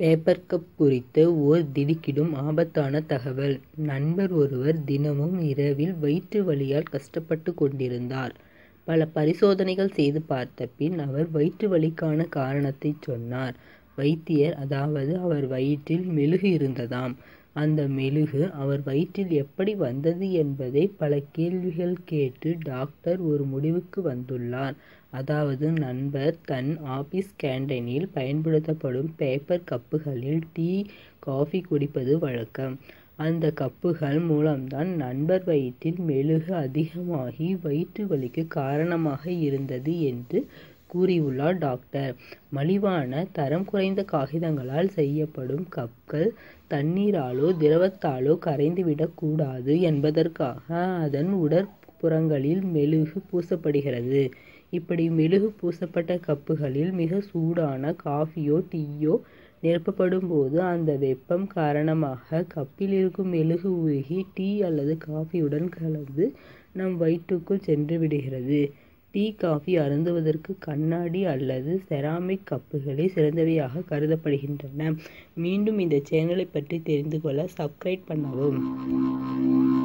Paper cup குறித்த ஓர் திடுக்கிடும் ஆபத்தான தகவல் நண்பர் ஒருவர் தினமும் இரவில் வயிற்று வலியால் கஷ்டப்பட்டுக் கொண்டிருந்தார். பல பரிசோதனைகள் செய்து பார்த்த பின் அவர் வயிற்று வலிக்கான காரணத்தைச் சொன்னார். வைத்தியர் அதாவது அவர் வயிற்றில் மெழுகு இருந்ததாம். அந்த மெழுகு அவர் வயிற்றில் எப்படி வந்தது என்பதை பல கேள்விகள் கேட்டு டாக்டர் ஒரு முடிவுக்கு வந்துள்ளார். அதாவது நண்பர் தன் ஆபீஸ் கேன்டீனில் பயன்படுத்தப்படும் பேப்பர் கப்புகளில் டீ காபி குடிப்பது வழக்கம். அந்த கப்புகள் மூலம்தான் நண்பர் வயிற்றில் மெழுகு அதிகமாகி வயிற்று வலிக்கு காரணமாக இருந்தது என்று கூறியுள்ளார் டாக்டர். மலிவான தரம் குறைந்த காகிதங்களால் செய்யப்படும் கப்கள் தண்ணீராலோ திரவத்தாலோ கரைந்துவிடக் கூடாது என்பதற்காக அதன் உட்புறங்களில் மெழுகு பூசப்படுகிறது. இப்படி மெழுகு பூசப்பட்ட கப்புகளில் மிகச் சூடான காபியோ டீயோ நிரப்பப்படும் போது அந்த வெப்பம் காரணமாக கப்பில் இருக்கும் மெழுகு உருகி டீ அல்லது காபியுடன் கலந்து நம் வயிற்றுக்குள் சென்றுவிடுகிறது. டீ காபி அருந்துவதற்கு கண்ணாடி அல்லது செராமிக் கப்புகளே சிறந்தவையாக கருதப்படுகின்றன. மீண்டும் இந்த சேனலை பற்றி தெரிந்து கொள்ள சப்ஸ்கிரைப் பண்ணவும்.